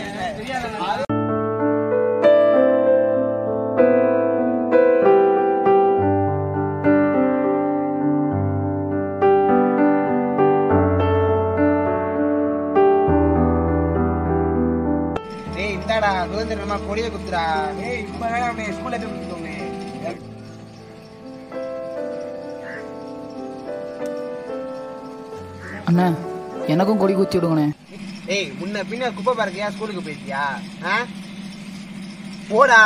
டேய் இந்தாடா சுதந்திரமா கொடியை குத்துடா ஏய் இப்ப வேணாமே ஸ்கூல்ல போய் கொடுத்தோமே அண்ணா எனக்கும் கொடி குத்தி விடுங்கண்ணே ஏய் முன்ன பின்ன குப்பை பறக்கையா ஸ்கூலுக்கு போயிட்டியா ஆ? போடா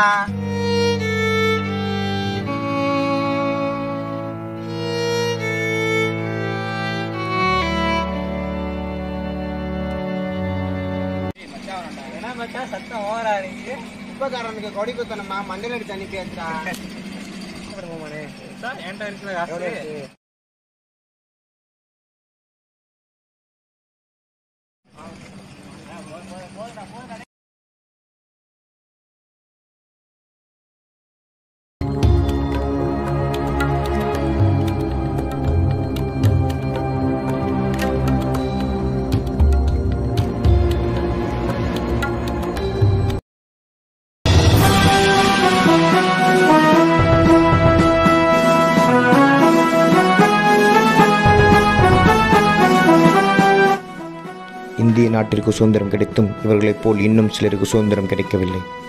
என்ன மச்சான் சத்தம் ஓவரா இருக்கு குப்பைக்காரனுக்கு கொடி குத்தணுமா மண்டல அடிச்சு அனுப்பி வச்சுடா என்கிட்ட இருக்குல்ல காசு இந்திய நாட்டிற்கு சுதந்திரம் கிடைத்தும் இவர்களைப் போல் இன்னும் சிலருக்கு சுதந்திரம் கிடைக்கவில்லை